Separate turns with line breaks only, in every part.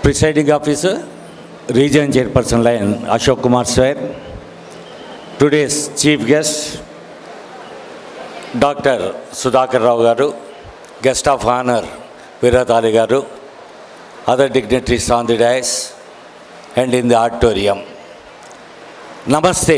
presiding officer region chairperson lion Ashok Kumar sir today's chief guest doctor Sudhakar Rao garu guest of honour Virat Ali garu other dignitaries on the dais and in the auditorium నమస్తే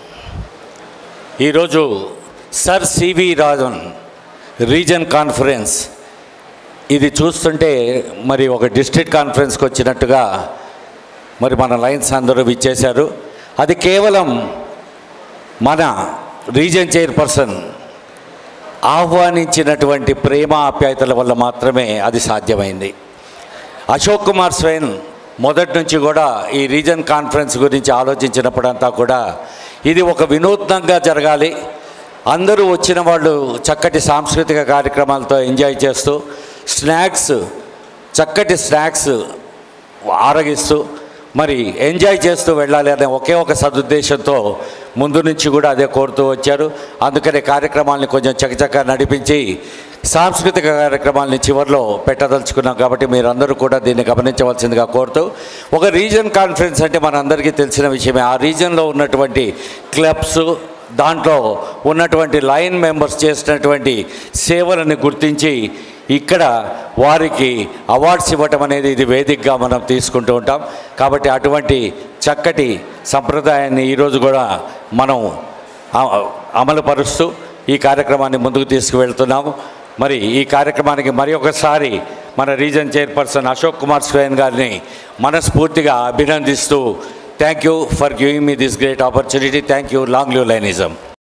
ఈరోజు sir CV Rajan region conference ఇది చూస్తుంటే మరి ఒక district కాన్ఫరెన్స్కి వచ్చినట్టుగా మరి మన లైన్స్ అందరూ ఇచ్చేశారు అది కేవలం మన రీజన్ చైర్పర్సన్ ఆహ్వానించినటువంటి ప్రేమ ఆప్యాయతల వల్ల మాత్రమే అది సాధ్యమైంది అశోక్ కుమార్ స్వైన్ మొదటి నుంచి కూడా ఈ రీజన్ కాన్ఫరెన్స్ గురించి ఆలోచించినప్పుడంతా కూడా ఇది ఒక వినూత్నంగా జరగాలి అందరూ వచ్చిన వాళ్ళు చక్కటి సాంస్కృతిక కార్యక్రమాలతో ఎంజాయ్ చేస్తూ స్నాక్స్ చక్కటి స్నాక్స్ ఆరగిస్తూ మరి ఎంజాయ్ చేస్తూ వెళ్ళాలి అనే ఒకే ఒక సదుద్దేశంతో ముందు నుంచి కూడా అదే కోరుతూ వచ్చారు అందుకనే కార్యక్రమాల్ని కొంచెం చకచక నడిపించి సాంస్కృతిక కార్యక్రమాలని చివరిలో పెట్టదలుచుకున్నాం కాబట్టి మీరందరూ కూడా దీన్ని గమనించవలసిందిగా కోరుతూ ఒక రీజన్ కాన్ఫరెన్స్ అంటే మనందరికీ తెలిసిన విషయమే ఆ రీజన్లో ఉన్నటువంటి క్లబ్స్ దాంట్లో ఉన్నటువంటి లైన్ మెంబర్స్ చేసినటువంటి సేవలను గుర్తించి ఇక్కడ వారికి అవార్డ్స్ ఇవ్వటం అనేది ఇది వేదికగా మనం తీసుకుంటూ ఉంటాం కాబట్టి అటువంటి చక్కటి సంప్రదాయాన్ని ఈరోజు కూడా మనం అ- అమలుపరుస్తూ ఈ కార్యక్రమాన్ని ముందుకు తీసుకువెళ్తున్నాము మరి ఈ కార్యక్రమానికి మరి ఒకసారి మన రీజన్ చైర్పర్సన్ అశోక్ కుమార్ స్వయన్ గారిని మనస్ఫూర్తిగా అభినందిస్తూ thank you for giving me this great opportunity thank you long live లైనిజం